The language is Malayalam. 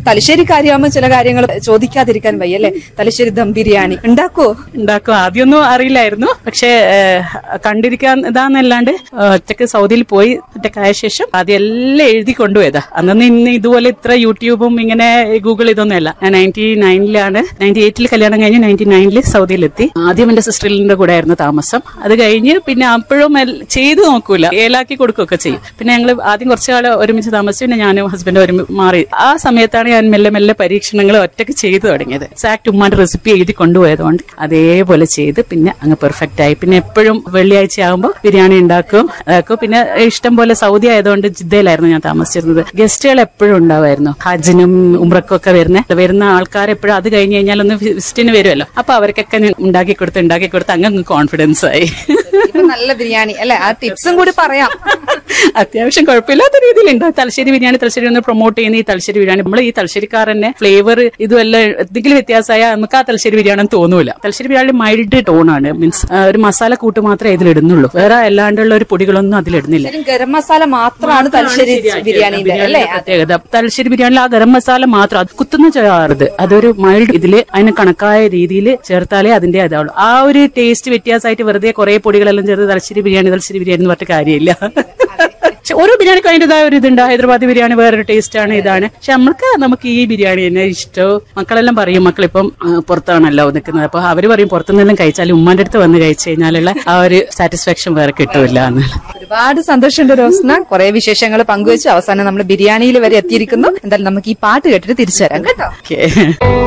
തലശ്ശേരി കാര്യമാകുമ്പോൾ ചില കാര്യങ്ങൾ ചോദിക്കാതിരിക്കാൻ വയ്യ അല്ലേ തലശ്ശേരി ദം ബിരിയാണി ഉണ്ടാക്കുവോ ഉണ്ടാക്കും ആദ്യമൊന്നും അറിയില്ലായിരുന്നു പക്ഷെ കണ്ടിരിക്കാൻ ഇതാന്നല്ലാണ്ട് ഏഹ്, ഒറ്റക്ക് സൗദിയിൽ പോയി ഒറ്റക്കായ ശേഷം ആദ്യം എല്ലാം എഴുതി കൊണ്ടുപോയതാ അന്നൊന്നും ഇന്ന് ഇതുപോലെ ഇത്ര യൂട്യൂബും ഇങ്ങനെ ഗൂഗിൾ ഇതൊന്നുമല്ല ഞാൻ നയൻറ്റി നയനിലാണ് നയൻറ്റി എയ്റ്റിൽ കല്യാണം കഴിഞ്ഞ് നയൻറ്റി നയനിൽ സൗദിയിലെത്തി ആദ്യം എന്റെ സിസ്റ്ററിന്റെ കൂടെ ആയിരുന്നു താമസം അത് കഴിഞ്ഞ് പിന്നെ അപ്പോഴും എൽ- ചെയ്തു നോക്കൂല ഏലാക്കി കൊടുക്കുകയൊക്കെ ചെയ്യും പിന്നെ ഞങ്ങൾ ആദ്യം കുറച്ചു കാലം ഒരുമിച്ച് താമസിച്ചു പിന്നെ ഞാനും ഹസ്ബൻഡും ഒരുമിച്ച് മാറി ആ സമയത്താണ് ഞാൻ മെല്ലെ മെല്ലെ പരീക്ഷണങ്ങൾ ഒറ്റയ്ക്ക് ചെയ്തു തുടങ്ങിയത് എക്സാക്ട് ഉമ്മാന്റെ റെസിപ്പി എഴുതി കൊണ്ടുപോയതുകൊണ്ട് അതേപോലെ ചെയ്ത് പിന്നെ അങ്ങ് പെർഫെക്റ്റ് ആയി പിന്നെ എപ്പോഴും വെള്ളിയാഴ്ച ആകുമ്പോൾ ബിരിയാണി ഉണ്ടാക്കും അതാക്കും പിന്നെ ഇഷ്ടം പോലെ സൗദി ആയതുകൊണ്ട് ജിദ്ദയിലായിരുന്നു ഞാൻ താമസിച്ചിരുന്നത് ഗസ്റ്റുകൾ എപ്പോഴും ഉണ്ടാവുമായിരുന്നു ഹജ്ജിനും ഉമ്രക്കും ഒക്കെ വരുന്ന വരുന്ന ആൾക്കാർ എപ്പോഴും അത് കഴിഞ്ഞ് കഴിഞ്ഞാൽ ഒന്ന് വിസിറ്റിന് വരുമല്ലോ അപ്പൊ അവർക്കൊക്കെ ഞാൻ ഉണ്ടാക്കി കൊടുത്ത് ഉണ്ടാക്കി കൊടുത്ത് അങ്ങ് കോൺഫിഡൻസ് ആയി ഇപ്പൊ നല്ല ബിരിയാണി അല്ലെ ആ ടിപ്സും കൂടി പറയാം അത്യാവശ്യം കുഴപ്പമില്ലാത്ത രീതിയിലുണ്ട് തലശ്ശേരി ബിരിയാണി തലശ്ശേരി ഒന്ന് പ്രൊമോട്ട് ചെയ്യുന്ന ഈ തലശ്ശേരി ബിരിയാണി നമ്മൾ ഈ തലശ്ശേരിക്കാരന്റെ ഫ്ലേവർ ഇതുമെല്ലാം എന്തെങ്കിലും വ്യത്യാസമായ നമുക്ക് ആ തലശ്ശേരി ബിരിയാണി എന്ന് തോന്നൂല തലശ്ശേരി ബിരിയാണി മൈൽഡ് ടോണാണ് മീൻസ് ഒരു മസാല കൂട്ട് മാത്രമേ ഇതിലിടുന്നുള്ളൂ വേറെ അല്ലാണ്ടുള്ള ഒരു പൊടികളൊന്നും അതിലിടുന്നില്ല ശരിക്കും ഗരം മസാല മാത്രമാണ് തലശ്ശേരി ബിരിയാണിന്റെ അല്ലേ പ്രത്യേകത തലശ്ശേരി ബിരിയാണിയിൽ ആ ഗരം മസാല മാത്രം അത് കുത്തുന്ന ചേർത് അതൊരു മൈൽഡ് ഇതില് അതിന് കണക്കായ രീതിയിൽ ചേർത്താലേ അതിന്റെ ഇതാവുള്ളൂ ആ ഒരു ടേസ്റ്റ് വ്യത്യാസമായിട്ട് വെറുതെ കുറെ പൊടികളെല്ലാം ചേർത്ത് തലശ്ശേരി ബിരിയാണി തലശ്ശേരി ബിരിയാണി എന്ന് പറഞ്ഞിട്ട് കാര്യമില്ല പക്ഷെ ഓരോ ബിരിയാണിക്കും അതിൻ്റെതായ ഒരു ഇതുണ്ട് ഹൈദരാബാദ് ബിരിയാണി വേറൊരു ടേസ്റ്റ് ആണ് ഇതാണ് പക്ഷെ നമുക്ക് നമുക്ക് ഈ ബിരിയാണി തന്നെ ഇഷ്ടവും മക്കളെല്ലാം പറയും മക്കളിപ്പം ആ, പുറത്താണല്ലോ നിൽക്കുന്നത് അപ്പൊ അവര് പറയും പുറത്തുനിന്നെല്ലാം കഴിച്ചാൽ ഉമ്മാന്റെ അടുത്ത് വന്ന് കഴിച്ചു കഴിഞ്ഞാലുള്ള ആ ഒരു സാറ്റിസ്ഫാക്ഷൻ വേറെ കിട്ടൂല എന്നുള്ള ഒരുപാട് സന്തോഷമുണ്ട് റോസ്ന കുറെ വിശേഷങ്ങൾ പങ്കുവെച്ചു അവസാനം നമ്മൾ ബിരിയാണിയിൽ വരെ എത്തിയിരിക്കുന്നു എന്തായാലും നമുക്ക് ഈ പാട്ട് കേട്ടിട്ട് തിരിച്ചു വരാം കേട്ടോ ഓക്കെ